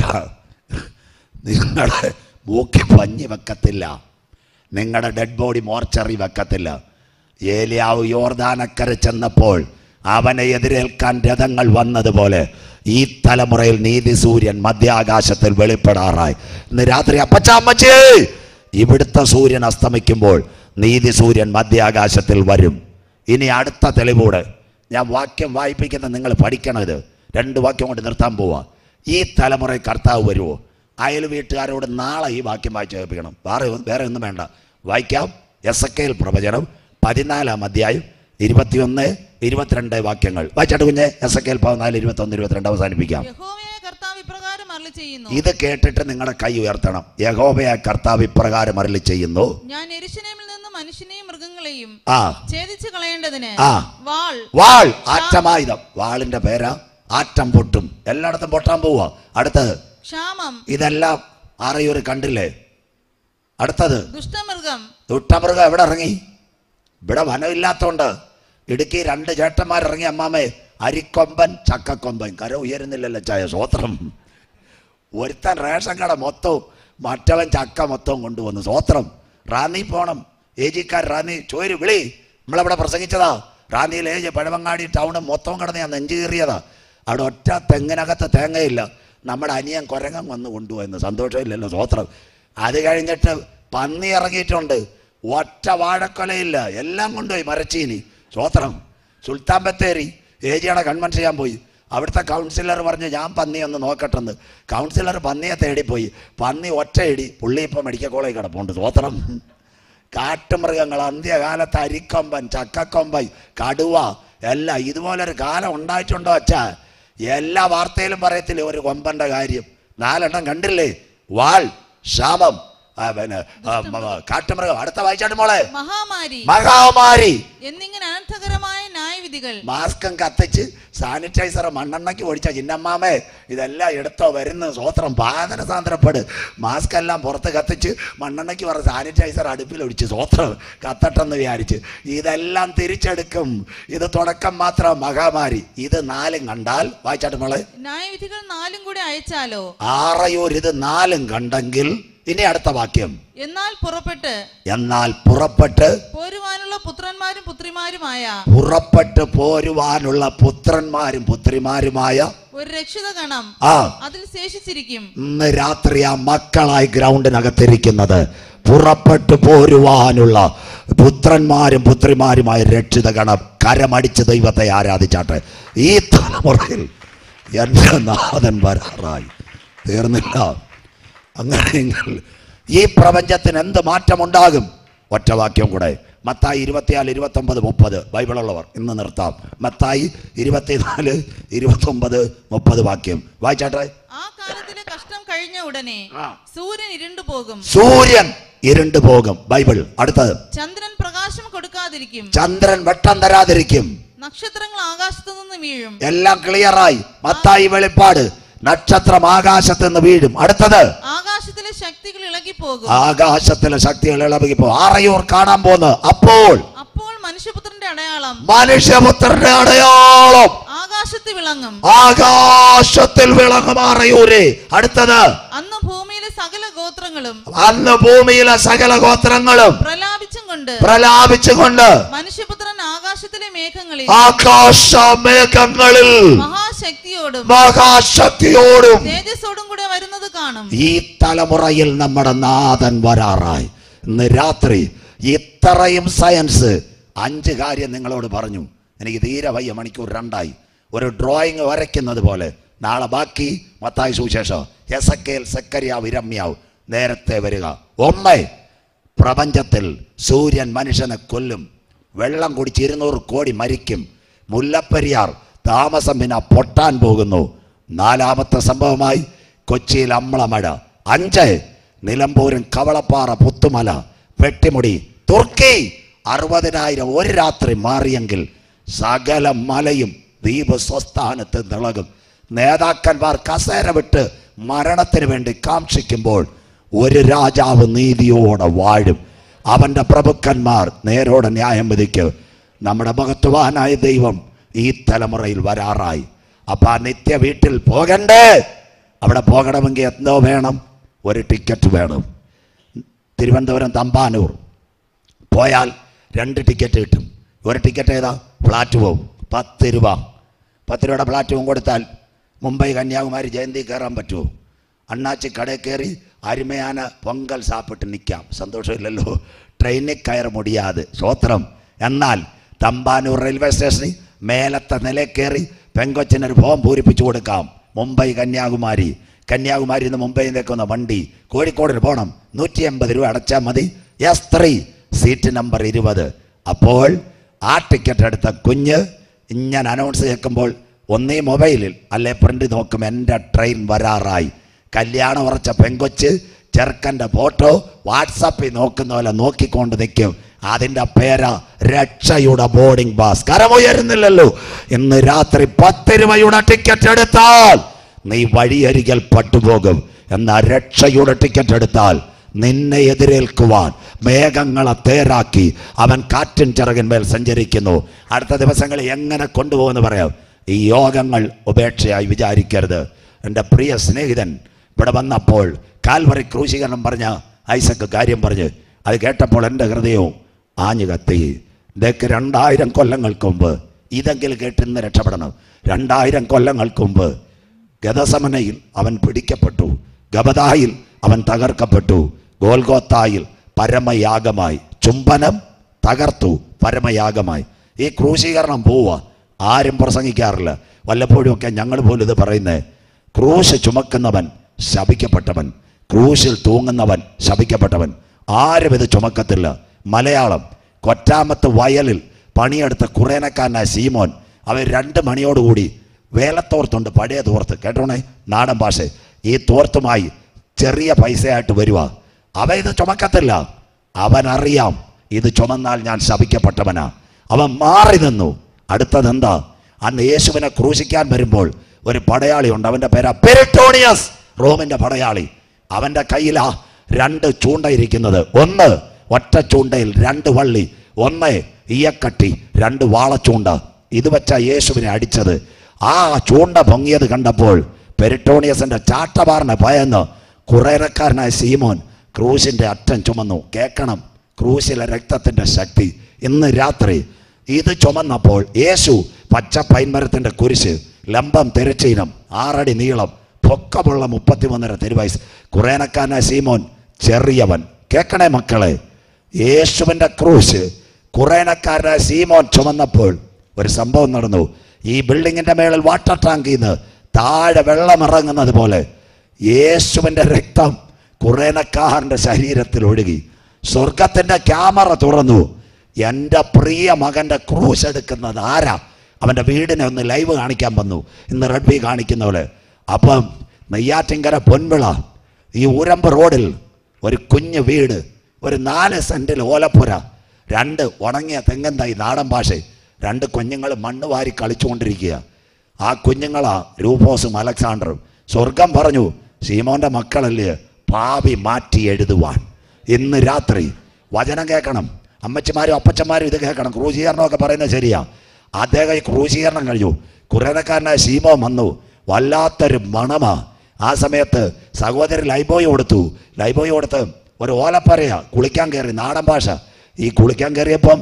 നിങ്ങളുടെ മൂക്കി പഞ്ഞി വെക്കത്തില്ല നിങ്ങളുടെ ഡെഡ് ബോഡി മോർച്ചറി വെക്കത്തില്ല ഏലിയാവ് യോർദാനക്കര ചെന്നപ്പോൾ അവനെ എതിരേൽക്കാൻ രഥങ്ങൾ വന്നതുപോലെ ഈ തലമുറയിൽ നീതി സൂര്യൻ മധ്യാകാശത്തിൽ വെളിപ്പെടാറായി ഇന്ന് രാത്രി അപ്പച്ചാമ്മച്ചേ ഇവിടുത്തെ സൂര്യൻ അസ്തമിക്കുമ്പോൾ നീതി സൂര്യൻ മധ്യാകാശത്തിൽ വരും ഇനി അടുത്ത തെളിവൂടെ ഞാൻ വാക്യം വായിപ്പിക്കുന്ന നിങ്ങൾ പഠിക്കണം ഇത് രണ്ട് വാക്യം കൊണ്ട് നിർത്താൻ പോവാ ഈ തലമുറയിൽ കർത്താവ് വരുമോ അയൽ വീട്ടുകാരോട് നാളെ ഈ വാക്യം വായിച്ച് കേൾപ്പിക്കണം വേറെ വേറെ ഒന്നും വേണ്ട വായിക്കാം എസ് എ പ്രവചനം പതിനാലാം അധ്യായം ഇരുപത്തിയൊന്ന് ഇരുപത്തിരണ്ട് വാക്യങ്ങൾ വായിച്ചാട്ട് കുഞ്ഞെ എസ് എ കെൽ പതിനാല് ഇരുപത്തൊന്ന് ഇരുപത്തിരണ്ട് അവസാനിപ്പിക്കാം യഹോവയായ കർത്താവ് ഇപ്രകാരം അരുളി ചെയ്യുന്നു ഇത് കേട്ടിട്ട് നിങ്ങളുടെ കൈ ഉയർത്തണം യഹോബയ കർത്താവ് ഇപ്രകാരം അരളി ചെയ്യുന്നു ഞാൻ എരിശിനേമിൽ നിന്ന് മനുഷ്യനെയും മൃഗങ്ങളെയും ആ ഛേദിച്ചു കളയേണ്ടതിന് ആ. വാൾ വാൾ ആറ്റമായുധം വാളിന്റെ പേരാ ആറ്റം പൊട്ടും എല്ലായിടത്തും പൊട്ടാൻ പോവാ അടുത്തത് ക്ഷാമം ഇതെല്ലാം ആറയൂർ കണ്ടില്ലേ അടുത്തത് ദുഷ്ടമൃഗം ദുഷ്ടമൃഗം എവിടെ ഇറങ്ങി ഇവിടെ വനമില്ലാത്തോണ്ട് ഇടുക്കി രണ്ട് ചേട്ടന്മാരിറങ്ങി അമ്മാമേ അരിക്കൊമ്പൻ ചക്കക്കൊമ്പൻ കര ഉയരുന്നില്ലല്ലോ ചായ സ്വോത്രം ഒരുത്തൻ റേഷൻ കട മൊത്തവും മറ്റവൻ ചക്ക മൊത്തവും കൊണ്ടുവന്നു സ്വോത്രം റാന്നി പോണം ഏജിക്കാർ റാന്നി ചോര് വിളി നമ്മളവിടെ പ്രസംഗിച്ചതാ റാന്നിയിൽ ഏജ് പഴവങ്ങാടി ടൗണ് മൊത്തവും കിടന്ന് ഞാൻ നെഞ്ചു കീറിയതാ അവിടെ ഒറ്റ തെങ്ങിനകത്ത് തേങ്ങയില്ല നമ്മുടെ അനിയൻ കുരങ്ങൻ വന്ന് കൊണ്ടുപോയെന്ന് സന്തോഷമില്ലല്ലോ സ്വോത്രം അത് കഴിഞ്ഞിട്ട് പന്നി ഇറങ്ങിയിട്ടുണ്ട് ഒറ്റ വാഴക്കൊലയില്ല എല്ലാം കൊണ്ടുപോയി മരച്ചീനി സ്വോത്രം സുൽത്താൻ ബത്തേരി ഏജിയുടെ കൺവെൻഷൻ ചെയ്യാൻ പോയി അവിടുത്തെ കൗൺസിലർ പറഞ്ഞു ഞാൻ പന്നി ഒന്ന് നോക്കട്ടെന്ന് കൗൺസിലർ പന്നിയെ തേടിപ്പോയി പന്നി ഒറ്റയിടി പുള്ളി ഇപ്പം മെഡിക്കൽ കോളേജ് കിടപ്പുണ്ട് സ്വോത്രം കാട്ടുമൃഗങ്ങൾ അന്ത്യകാലത്ത് അരിക്കൊമ്പൻ ചക്കക്കൊമ്പൻ കടുവ എല്ലാം ഇതുപോലൊരു കാലം ഉണ്ടായിട്ടുണ്ടോ അച്ഛാ എല്ലാ വാർത്തയിലും പറയത്തില്ലേ ഒരു കൊമ്പന്റെ കാര്യം നാലെണ്ണം കണ്ടില്ലേ വാൾ ശാപം ആ, പിന്നെ ആ, മ- മ- കാട്ടുമൃഗം അടുത്ത വായിച്ചാട്ട് മോളെ മഹാമാരി മഹാമാരി എന്നിങ്ങനെ അനർത്ഥകരമായ ന്യായവിധികൾ മാസ്കം കത്തിച്ച് സാനിറ്റൈസർ മണ്ണെണ്ണയ്ക്ക് ഒഴിച്ച ചിന്നമ്മാമേ ഇതെല്ലാം എടുത്തോ വരുന്ന സ്വോത്രം പാതന സാന്ദ്രപ്പെട് മാസ്ക് എല്ലാം പുറത്ത് കത്തിച്ച് മണ്ണെണ്ണയ്ക്ക് പറഞ്ഞ സാനിറ്റൈസർ അടുപ്പിൽ ഒഴിച്ച് സ്വോത്രം കത്തട്ടെന്ന് വിചാരിച്ച് ഇതെല്ലാം തിരിച്ചെടുക്കും ഇത് തുടക്കം മാത്രം മഹാമാരി ഇത് നാലും കണ്ടാൽ വായിച്ചാട്ട് മോളെ ന്യായവിധികൾ നാലും കൂടി അയച്ചാലോ ആറയൂർ ഇത് നാലും കണ്ടെങ്കിൽ ഇനി അടുത്ത വാക്യം എന്നാൽ പുറപ്പെട്ട് എന്നാൽ പുറപ്പെട്ട് പോരുവാനുള്ള പുത്രന്മാരും പുത്രിമാരുമായ പുറപ്പെട്ട് പോരുവാനുള്ള പുത്രന്മാരും പുത്രിമാരുമായ ഒരു രക്ഷിത ഗണം ആ അതിൽ ശേഷിച്ചിരിക്കും ഇന്ന് രാത്രി ആ മക്കളായി ഗ്രൗണ്ടിനകത്തിരിക്കുന്നത് പുറപ്പെട്ടു പോരുവാനുള്ള പുത്രന്മാരും പുത്രിമാരുമായ രക്ഷിത ഗണം കരമടിച്ച് ദൈവത്തെ ആരാധിച്ചാട്ടെ ഈ തലമുറയിൽ എൻ്റെ നാഥൻ വരാറായി തീർന്നില്ല അങ്ങനെയെങ്കിൽ ഈ പ്രപഞ്ചത്തിന് എന്ത് മാറ്റമുണ്ടാകും ഒറ്റവാക്യം കൂടെ മത്തായി ഇരുപത്തിനാല് ഇരുപത്തൊമ്പത് മുപ്പത് ബൈബിളുള്ളവർ ഇന്ന് നിർത്താം മത്തായി ഇരുപത്തിനാല് ഇരുപത്തൊമ്പത് മുപ്പത് വാക്യം വായിച്ചാട്ടെ ആ കാലത്തിലെ കഷ്ടം കഴിഞ്ഞ ഉടനെ ആ. സൂര്യൻ ഇരുണ്ടു പോകും സൂര്യൻ ഇരുണ്ടു പോകും ബൈബിൾ അടുത്തത് ചന്ദ്രൻ പ്രകാശം കൊടുക്കാതിരിക്കും ചന്ദ്രൻ വെട്ടം തരാതിരിക്കും നക്ഷത്രങ്ങൾ ആകാശത്തു നിന്ന് വീഴും എല്ലാം ക്ലിയറായി മത്തായി വെളിപ്പാട് നക്ഷത്രം ആകാശത്ത് നിന്ന് വീഴും അടുത്തത് ആകാശത്തിലെ ശക്തികൾ ഇളകിപ്പോകും ആകാശത്തിലെ ശക്തികൾ ഇളകിപ്പോ ആറയൂർ കാണാൻ പോന്ന് അപ്പോൾ അപ്പോൾ മനുഷ്യപുത്രന്റെ അടയാളം മനുഷ്യപുത്രന്റെ അടയാളം ആകാശത്ത് വിളങ്ങും ആകാശത്തിൽ വിളങ്ങുമാറയൂരേ അടുത്തത് അന്ന് ഭൂമിയിലെ സകല ഗോത്രങ്ങളും അന്ന് ഭൂമിയിലെ സകല ഗോത്രങ്ങളും പ്രലാപിച്ചും കൊണ്ട് പ്രലാപിച്ചുകൊണ്ട് മനുഷ്യപുത്രൻ ആകാശത്തിലെ മേഘങ്ങളിൽ ആകാശ മേഘങ്ങളിൽ മഹാശക്തിയോടും മഹാശക്തിയോടും തേജസ്സോടും കൂടെ വരുന്നത് കാണും ഈ തലമുറയിൽ നമ്മുടെ നാഥൻ വരാറായി ഇന്ന് രാത്രി ഇത്രയും സയൻസ് അഞ്ച് കാര്യം നിങ്ങളോട് പറഞ്ഞു എനിക്ക് തീരെ വയ്യ മണിക്കൂർ രണ്ടായി ഒരു ഡ്രോയിങ് വരയ്ക്കുന്നത് പോലെ നാളെ ബാക്കി മത്തായി സുവിശേഷം എസക്കേൽ സെക്കരിയാവ് ഇരമ്യാവ് നേരത്തെ വരിക ഒന്ന് പ്രപഞ്ചത്തിൽ സൂര്യൻ മനുഷ്യനെ കൊല്ലും വെള്ളം കുടിച്ച് ഇരുന്നൂറ് കോടി മരിക്കും മുല്ലപ്പെരിയാർ താമസം പിന്നെ പൊട്ടാൻ പോകുന്നു നാലാമത്തെ സംഭവമായി കൊച്ചിയിൽ അമ്മളമഴ അഞ്ച് നിലമ്പൂരും കവളപ്പാറ പുത്തുമല വെട്ടിമുടി തുർക്കി അറുപതിനായിരം ഒരു രാത്രി മാറിയെങ്കിൽ സകല മലയും ദ്വീപ് സ്വസ്ഥാനത്ത് നിളകും നേതാക്കന്മാർ കസേര വിട്ട് മരണത്തിന് വേണ്ടി കാക്ഷിക്കുമ്പോൾ ഒരു രാജാവ് നീതിയോടെ വാഴും അവന്റെ പ്രഭുക്കന്മാർ നേരോടെ ന്യായം വിധിക്കും നമ്മുടെ മഹത്വാനായ ദൈവം ഈ തലമുറയിൽ വരാറായി അപ്പൊ ആ നിത്യ വീട്ടിൽ പോകണ്ടേ അവിടെ പോകണമെങ്കിൽ എന്തോ വേണം ഒരു ടിക്കറ്റ് വേണം തിരുവനന്തപുരം തമ്പാനൂർ പോയാൽ രണ്ട് ടിക്കറ്റ് കിട്ടും ഒരു ടിക്കറ്റ് ഏതാ പ്ലാറ്റ്ഫോം പത്ത് രൂപ പത്ത് രൂപയുടെ പ്ലാറ്റ്ഫോം കൊടുത്താൽ മുംബൈ കന്യാകുമാരി ജയന്തി കയറാൻ പറ്റുമോ അണ്ണാച്ചി കടയിൽ കയറി അരുമയാന പൊങ്കൽ സാപ്പിട്ട് നിൽക്കാം സന്തോഷമില്ലല്ലോ ട്രെയിനിൽ കയറി മുടിയാതെ സ്വോത്രം എന്നാൽ തമ്പാനൂർ റെയിൽവേ സ്റ്റേഷനിൽ മേലത്തെ നിലയിൽ കയറി പെങ്കൊച്ചിനൊരു ഫോം പൂരിപ്പിച്ചു കൊടുക്കാം മുംബൈ കന്യാകുമാരി കന്യാകുമാരി നിന്ന് മുംബൈയിൽ നിൽക്കുന്ന വണ്ടി കോഴിക്കോടിന് പോകണം നൂറ്റി എൺപത് രൂപ അടച്ചാൽ മതി എസ് ത്രീ സീറ്റ് നമ്പർ ഇരുപത് അപ്പോൾ ആ ടിക്കറ്റ് എടുത്ത കുഞ്ഞ് ഇങ്ങനെ അനൗൺസ് കേൾക്കുമ്പോൾ ഒന്നേ മൊബൈലിൽ അല്ലെ പ്രിന്റ് നോക്കും എൻ്റെ ട്രെയിൻ വരാറായി കല്യാണം ഉറച്ച പെങ്കൊച്ച് ചെറുക്കൻ്റെ ഫോട്ടോ വാട്സാപ്പിൽ നോക്കുന്ന പോലെ നോക്കിക്കൊണ്ട് നിൽക്കും അതിൻ്റെ പേര രക്ഷയുടെ ബോർഡിംഗ് പാസ് കരമുയരുന്നില്ലല്ലോ ഇന്ന് രാത്രി പത്ത് രൂപയുടെ ടിക്കറ്റ് എടുത്താൽ നീ വഴിയരികൽ പട്ടുപോകും എന്നാൽ രക്ഷയുടെ ടിക്കറ്റ് എടുത്താൽ നിന്നെ എതിരേൽക്കുവാൻ മേഘങ്ങളെ തേരാക്കി അവൻ കാറ്റിൻ ചിറകിന്മേൽ സഞ്ചരിക്കുന്നു അടുത്ത ദിവസങ്ങളിൽ എങ്ങനെ കൊണ്ടുപോകുമെന്ന് പറയാം ഈ യോഗങ്ങൾ ഉപേക്ഷയായി വിചാരിക്കരുത് എൻ്റെ പ്രിയ സ്നേഹിതൻ ഇവിടെ വന്നപ്പോൾ കാൽവറി ക്രൂശീകരണം പറഞ്ഞ ഐസക്ക് കാര്യം പറഞ്ഞ് അത് കേട്ടപ്പോൾ എൻ്റെ ഹൃദയവും ആഞ്ഞു കത്തി ഇതൊക്കെ രണ്ടായിരം കൊല്ലങ്ങൾക്ക് മുമ്പ് ഇതെങ്കിലും കേട്ട് ഇന്ന് രക്ഷപ്പെടണം രണ്ടായിരം കൊല്ലങ്ങൾക്ക് മുമ്പ് ഗതസമനയിൽ അവൻ പിടിക്കപ്പെട്ടു ഗബദായിൽ അവൻ തകർക്കപ്പെട്ടു ഗോൽഗോത്തായിൽ പരമയാഗമായി ചുംബനം തകർത്തു പരമയാഗമായി ഈ ക്രൂശീകരണം പോവുക ആരും പ്രസംഗിക്കാറില്ല വല്ലപ്പോഴും ഒക്കെ ഞങ്ങൾ പോലും ഇത് പറയുന്നേ ക്രൂശ് ചുമക്കുന്നവൻ ശപിക്കപ്പെട്ടവൻ ക്രൂശിൽ തൂങ്ങുന്നവൻ ശപിക്കപ്പെട്ടവൻ ആരും ഇത് ചുമക്കത്തില്ല മലയാളം കൊറ്റാമത്ത് വയലിൽ പണിയെടുത്ത കുറേനക്കാരനായ സീമോൻ അവൻ രണ്ട് മണിയോടുകൂടി വേലത്തോർത്തുണ്ട് പഴയ തോർത്ത് കേട്ടോണേ നാടൻ ഭാഷ ഈ തോർത്തുമായി ചെറിയ പൈസയായിട്ട് വരുക അവ ഇത് ചുമക്കത്തില്ല അവൻ അറിയാം ഇത് ചുമന്നാൽ ഞാൻ ശപിക്കപ്പെട്ടവനാ അവൻ മാറി നിന്നു അടുത്തതെന്താ അന്ന് യേശുവിനെ ക്രൂശിക്കാൻ വരുമ്പോൾ ഒരു പടയാളി ഉണ്ട് അവന്റെ പേരാ പെരിട്ടോണിയസ് റോമിന്റെ പടയാളി അവന്റെ കയ്യിലാ രണ്ട് ചൂണ്ട ഇരിക്കുന്നത് ഒന്ന് ഒറ്റ ചൂണ്ടയിൽ രണ്ട് വള്ളി ഒന്ന് ഈയക്കട്ടി രണ്ട് വാളച്ചൂണ്ട ഇത് വെച്ച യേശുവിനെ അടിച്ചത് ആ ചൂണ്ട പൊങ്ങിയത് കണ്ടപ്പോൾ പെരിട്ടോണിയസിന്റെ ചാട്ടവാറിനെ ഭയന്ന് കുറേനക്കാരനായ സീമോൻ ക്രൂശിന്റെ അറ്റം ചുമന്നു കേൾക്കണം ക്രൂശിലെ രക്തത്തിന്റെ ശക്തി ഇന്ന് രാത്രി ഇത് ചുമന്നപ്പോൾ യേശു പച്ച പൈൻമരത്തിന്റെ കുരിശ് ലംബം തിരച്ചീനം ആറടി നീളം പൊക്കമുള്ള മുപ്പത്തിമൂന്നര തിരുവയസ് കുറേനക്കാരനായ സീമോൻ ചെറിയവൻ കേൾക്കണേ മക്കളെ യേശുവിന്റെ ക്രൂശ് കുറേനക്കാരനായ സീമോൻ ചുമന്നപ്പോൾ ഒരു സംഭവം നടന്നു ഈ ബിൽഡിങ്ങിന്റെ മേളിൽ വാട്ടർ ടാങ്കിൽ നിന്ന് താഴെ വെള്ളം ഇറങ്ങുന്നത് പോലെ യേശുവിന്റെ രക്തം കുറേനക്കാരന്റെ ശരീരത്തിൽ ഒഴുകി സ്വർഗത്തിന്റെ ക്യാമറ തുറന്നു എൻ്റെ പ്രിയ മകന്റെ ക്രൂശ് എടുക്കുന്നത് ആരാ അവൻ്റെ വീടിനെ ഒന്ന് ലൈവ് കാണിക്കാൻ വന്നു ഇന്ന് റെഡ്ബി കാണിക്കുന്ന പോലെ അപ്പം നെയ്യാറ്റിങ്കര പൊൻവിള ഈ ഊരമ്പ് റോഡിൽ ഒരു കുഞ്ഞു വീട് ഒരു നാല് സെന്റിൽ ഓലപ്പുര രണ്ട് ഉണങ്ങിയ തെങ്ങൻ തൈ നാടൻ ഭാഷ രണ്ട് കുഞ്ഞുങ്ങൾ മണ്ണ് വാരി കളിച്ചുകൊണ്ടിരിക്കുക ആ കുഞ്ഞുങ്ങളാ രൂപോസും അലക്സാണ്ടറും സ്വർഗം പറഞ്ഞു സീമോന്റെ മക്കളല്ലേ പാപി മാറ്റി എഴുതുവാൻ ഇന്ന് രാത്രി വചനം കേൾക്കണം അമ്മച്ചിമാരും അപ്പച്ചന്മാരും ഇത് കേൾക്കണം ക്രൂശീകരണമൊക്കെ പറയുന്നത് ശരിയാ അദ്ദേഹം ഈ ക്രൂശീകരണം കഴിഞ്ഞു കുറേനക്കാരനായ ശീമോ വന്നു വല്ലാത്തൊരു മണമാ ആ സമയത്ത് സഹോദരൻ ലൈബോയ് കൊടുത്തു ലൈബോയ് കൊടുത്ത് ഒരു ഓലപ്പറയാ കുളിക്കാൻ കയറി നാടൻ ഭാഷ ഈ കുളിക്കാൻ കയറിയപ്പം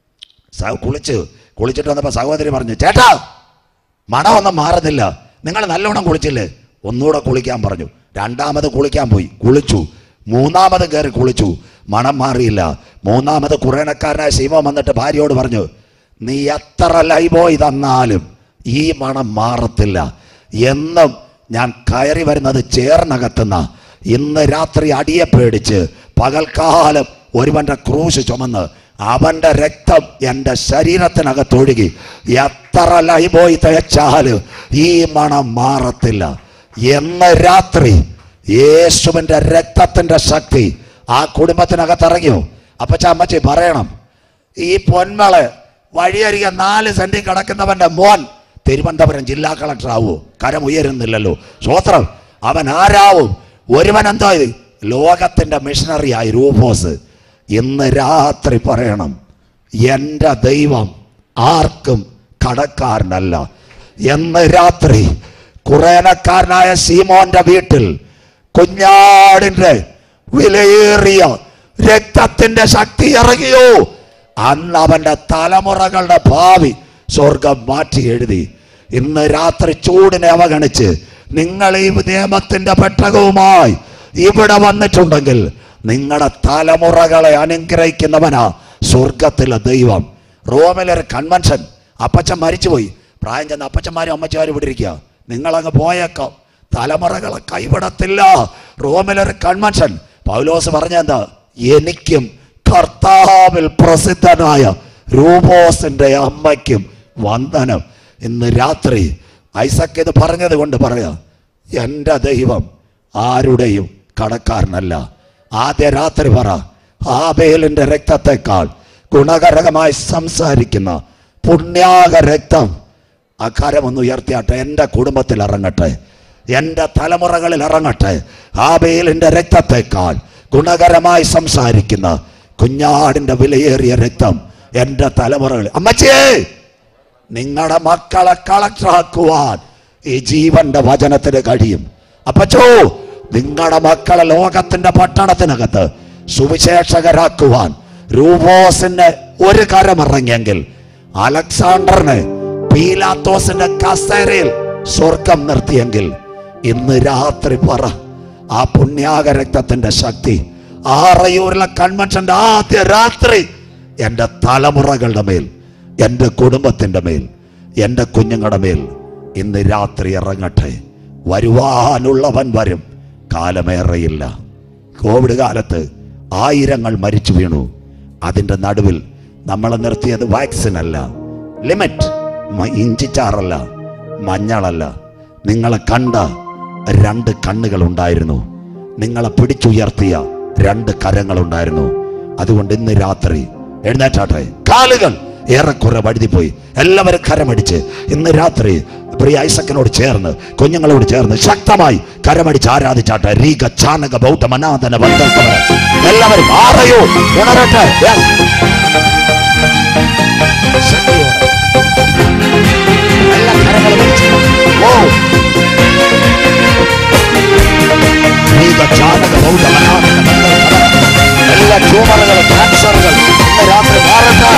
സ- കുളിച്ച് കുളിച്ചിട്ട് വന്നപ്പോൾ സഹോദരി പറഞ്ഞു ചേട്ടാ മണമൊന്നും മാറുന്നില്ല നിങ്ങൾ നല്ലോണം കുളിച്ചില്ലേ ഒന്നുകൂടെ കുളിക്കാൻ പറഞ്ഞു രണ്ടാമത് കുളിക്കാൻ പോയി കുളിച്ചു മൂന്നാമത് കയറി കുളിച്ചു മണം മാറിയില്ല മൂന്നാമത് കുറേണക്കാരനായ ശിവം വന്നിട്ട് ഭാര്യയോട് പറഞ്ഞു നീ എത്ര ലൈബോയ് തന്നാലും ഈ മണം മാറത്തില്ല എന്നും ഞാൻ കയറി വരുന്നത് ചേർന്നകത്തുന്ന ഇന്ന് രാത്രി അടിയെ പേടിച്ച് പകൽക്കാലം ഒരുവന്റെ ക്രൂശ് ചുമന്ന് അവന്റെ രക്തം എൻ്റെ ശരീരത്തിനകത്തൊഴുകി എത്ര ലൈബോയ് തേച്ചാല് ഈ മണം മാറത്തില്ല എന്ന് രാത്രി യേശുവിന്റെ രക്തത്തിന്റെ ശക്തി ആ കുടുംബത്തിനകത്ത് ഇറങ്ങിയോ അപ്പച്ച അമ്മച്ചി പറയണം ഈ പൊന്മള് വഴിയരികെ നാല് സെന്റിൽ കിടക്കുന്നവന്റെ മോൻ തിരുവനന്തപുരം ജില്ലാ കളക്ടർ ആവോ കരം ഉയരുന്നില്ലല്ലോ സ്വോത്രം അവൻ ആരാവും ഒരുവൻ എന്തോ ഇത് ലോകത്തിന്റെ മിഷണറി ആയി രൂപോസ് ഇന്ന് രാത്രി പറയണം എൻ്റെ ദൈവം ആർക്കും കടക്കാരനല്ല എന്ന് രാത്രി കുറേനക്കാരനായ സീമോന്റെ വീട്ടിൽ കുഞ്ഞാടിന്റെ വിലയേറിയ രക്തത്തിന്റെ ശക്തി ഇറങ്ങിയോ അന്ന് അവന്റെ തലമുറകളുടെ ഭാവി സ്വർഗം മാറ്റി എഴുതി ഇന്ന് രാത്രി ചൂടിനെ അവഗണിച്ച് നിങ്ങൾ ഈ നിയമത്തിന്റെ പെട്ടകവുമായി ഇവിടെ വന്നിട്ടുണ്ടെങ്കിൽ നിങ്ങളുടെ തലമുറകളെ അനുഗ്രഹിക്കുന്നവനാ സ്വർഗത്തിലെ ദൈവം റോമിലൊരു കൺവെൻഷൻ അപ്പച്ചൻ മരിച്ചുപോയി പ്രായം ചെന്ന അപ്പച്ചന്മാരും അമ്മച്ചമാരും ഇവിടെ ഇരിക്കുക നിങ്ങളങ്ങ് പോയേക്കാം തലമുറകളെ കൈവിടത്തില്ല റോമിലൊരു കൺവെൻഷൻ പൗലോസ് പറഞ്ഞെന്താ എനിക്കും കർത്താവിൽ പ്രസിദ്ധനായ രൂപോസിന്റെ അമ്മയ്ക്കും വന്ദനം ഇന്ന് രാത്രി ഐസക്ക് ഇത് പറഞ്ഞത് കൊണ്ട് പറയാം എൻ്റെ ദൈവം ആരുടെയും കടക്കാരനല്ല ആദ്യ രാത്രി പറ ആബേലിന്റെ രക്തത്തെക്കാൾ ഗുണകരമായി സംസാരിക്കുന്ന പുണ്യാക രക്തം ആ കരമൊന്ന് ഉയർത്തിയാട്ടെ എൻ്റെ കുടുംബത്തിൽ ഇറങ്ങട്ടെ എൻ്റെ തലമുറകളിൽ ഇറങ്ങട്ടെ ആബേലിന്റെ രക്തത്തെക്കാൾ ഗുണകരമായി സംസാരിക്കുന്ന കുഞ്ഞാടിന്റെ വിലയേറിയ രക്തം എൻ്റെ തലമുറകളിൽ അമ്മച്ചിയേ നിങ്ങളുടെ മക്കളെ കളക്ടറാക്കുവാൻ ഈ ജീവന്റെ വചനത്തിന് കഴിയും അപ്പച്ചോ നിങ്ങളുടെ മക്കളെ ലോകത്തിന്റെ പട്ടണത്തിനകത്ത് സുവിശേഷകരാക്കുവാൻ രൂപോസിന് ഒരു കരമിറങ്ങിയെങ്കിൽ അലക്സാണ്ടറിന് പീലാത്തോസിന്റെ കസേരയിൽ സ്വർഗം നിർത്തിയെങ്കിൽ ഇന്ന് രാത്രി പറ ആ പുണ്യാക രക്തത്തിന്റെ ശക്തി ആറയൂരിലെ കൺവെൻഷന്റെ ആദ്യ രാത്രി എൻ്റെ തലമുറകളുടെ മേൽ എൻ്റെ കുടുംബത്തിൻ്റെ മേൽ എൻ്റെ കുഞ്ഞുങ്ങളുടെ മേൽ ഇന്ന് രാത്രി ഇറങ്ങട്ടെ വരുവാനുള്ളവൻ വരും കാലമേറെയില്ല കോവിഡ് കാലത്ത് ആയിരങ്ങൾ മരിച്ചു വീണു അതിൻ്റെ നടുവിൽ നമ്മളെ നിർത്തിയത് വാക്സിൻ അല്ല ലിമിറ്റ് ഇഞ്ചിച്ചാറല്ല മഞ്ഞളല്ല നിങ്ങളെ കണ്ട രണ്ട് കണ്ണുകൾ ഉണ്ടായിരുന്നു നിങ്ങളെ പിടിച്ചുയർത്തിയ രണ്ട് കരങ്ങൾ ഉണ്ടായിരുന്നു അതുകൊണ്ട് ഇന്ന് രാത്രി എഴുന്നേറ്റാട്ടെ കാലുകൾ ഏറെക്കുറെ വഴുതിപ്പോയി എല്ലാവരും കരമടിച്ച് ഇന്ന് രാത്രി പ്രിയ ഐസക്കിനോട് ചേർന്ന് കുഞ്ഞുങ്ങളോട് ചേർന്ന് ശക്തമായി കരമടിച്ച് ആരാധിച്ചാട്ടെ രീക ചാനക ബൗദ്ധ മനാഥന വന്ദൽക്കവർ എല്ലാവരും ആറയോ ഉണരട്ടെ Yes. ശക്തിയോടെ. എല്ലാ കരങ്ങളും അടിച്ച്. ഓ രീക ചാനക ബൗദ്ധ മനാഥന വന്ദൽക്കവർ എല്ലാ ട്യൂമറുകളും ക്യാൻസറുകൾ ഇന്ന് രാത്രി മാറട്ടെ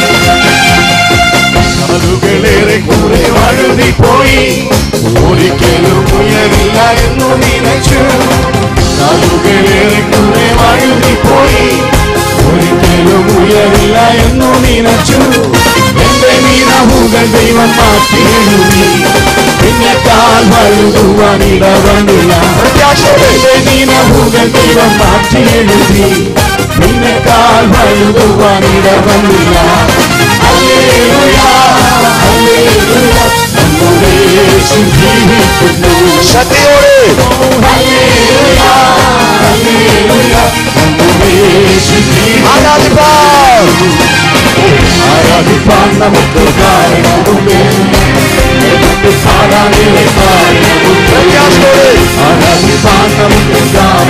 കാലുകളേറെ കുറെ വഴുതി പോയി ഒരിക്കലും ഉയരില്ല എന്നു നിനച്ചു കാലുകളേറെ കുറെ വഴുതി പോയി ഒരിക്കലും ഉയരില്ല എന്നു നിനച്ചു എന്റെ നീനമുകൾ ദൈവം മാറ്റി എഴുതി പിന്നെക്കാൽ വഴുതുവാൻ ഇടവന്നില്ല എന്റെ നീനമുകൾ ദൈവം മാറ്റി എഴുതി പിന്നെക്കാൽ വഴുതുവാൻ ഇടവന്നില്ല ഹല്ലേലൂയ, ഹല്ലേലൂയ, നമ്മുടെ യേശു ജീവിക്കുന്നു. ശക്തിയോടെ ഹല്ലേലൂയ, ഹല്ലേലൂയ, നമ്മുടെ യേശു ജീവിക്കുന്നു. ആരാധിപ്പാൻ ആരാധിപ്പാൻ നമുക്ക് കാരണമുണ്ട് നമുക്ക് പാടാനിലെ കാരണമുണ്ട് പ്രത്യാശയോടെ ആരാധിപ്പാൻ നമുക്ക് കാരണമുണ്ട്